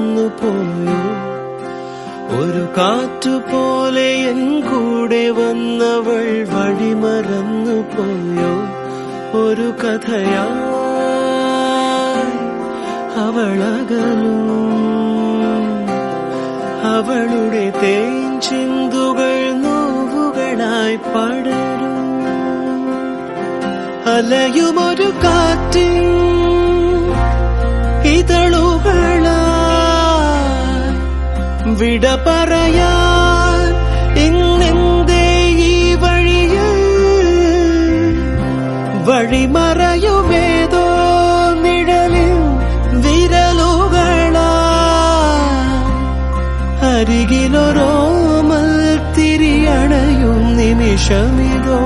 മറന്നു പോയോ ഒരു കാറ്റുപോലെ എൻ കൂടെ വന്നവൾ വഴി മറന്നു പോയോ ഒരു കഥയാ അവളകലും അവളുടെ തേൻ ചിന്തുകൾ നോവുകളായി പടരും അലയുമൊരു കാറ്റിൻ ഇതളുകളായി വിട പറയാൻ ഇന്നെന്തേ ഈ വഴിയിൽ വഴിമറയുമേതോ നിഴലിൽ വിരലുകളാ അരികിലൊരോമൽ തിരിയണയും നിമിഷമിതോ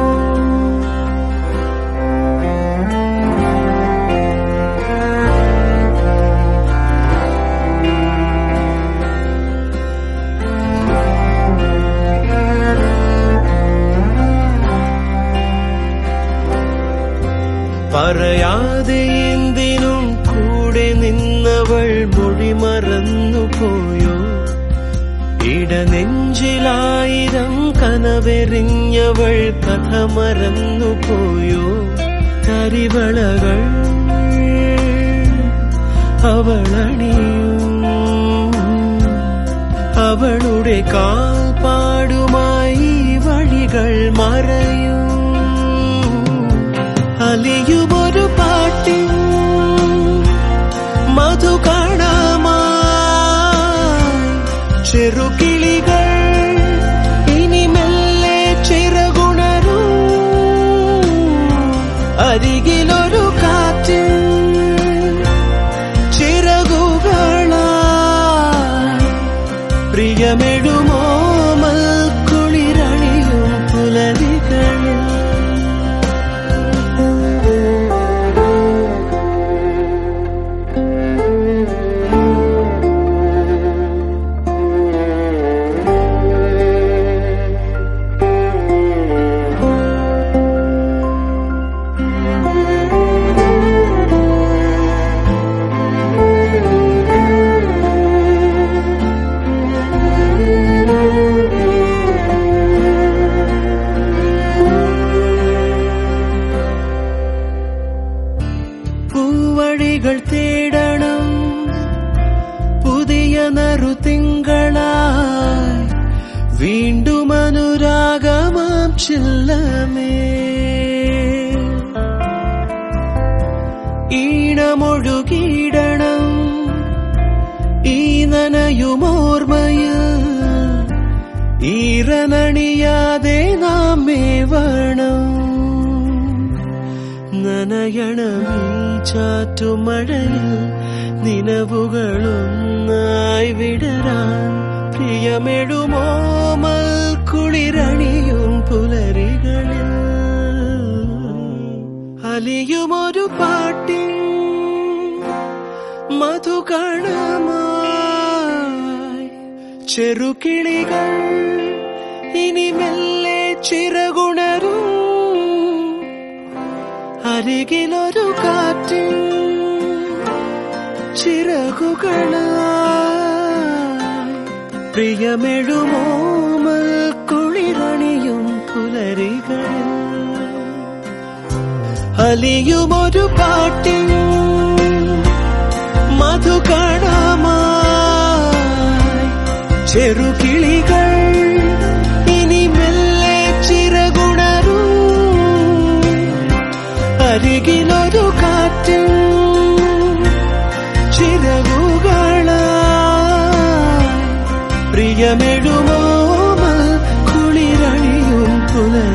പറയാതെ എന്തിനും കൂടെ നിന്നവൾ മൊഴി മറന്നു പോയോ ഇടനെഞ്ചിലായിരം കനവെറിഞ്ഞവൾ കഥ മറന്നു പോയോ കരിവളകൾ അവളണിയും അവളുടെ കാൽപ്പാടുമായി വഴികൾ മറയും അലിയുമൊരു പാട്ടിൻ മധു കാണാമായി ചെറുകിളികൾ ഇനി മെല്ലെ ചിറകുണരൂ അരികിലൊരു കാറ്റിൻ ചിറകുകളായി പ്രിയമെടുമോ മൽക്കുളിരണിയും പുലരികളിൽ പൂവഴികൾ തേടണം പുതിയ നറുതിങ്കളായി വീണ്ടും അനുരാഗമാം ചില്ലമേ ഈണമൊഴുകിയിടണം ഈ നനയുമോർമ്മയിൽ ഈറനണിയാതെ നാം മേവണം നനയണമീ ചാറ്റുമഴയിൽ നിലവുകളൊന്നായി വിടരാൻ പ്രിയമെടുമോ കുളിരണിയും പുലരികളിൽ അലിയുമൊരു പാട്ടിൻ മധുകണമായി ചെറുകിളികൾ ഇനി മെല്ലെ ചിറകുണരും അരികിലൊരു കാറ്റ് ചിറകുകളായി പ്രിയമെഴുമോ കുളിരണിയും പുലരികളിൽ അലിയുമൊരു പാട്ടിൻ മധുകണമായി ചെറുകിളികൾ ഇനി മെല്ലെ ചിറകുണരൂ അരികിലൊരു കാറ്റ് ചിറകുകളായി പ്രിയമെടുമോ കുളിരണിയും പുലർ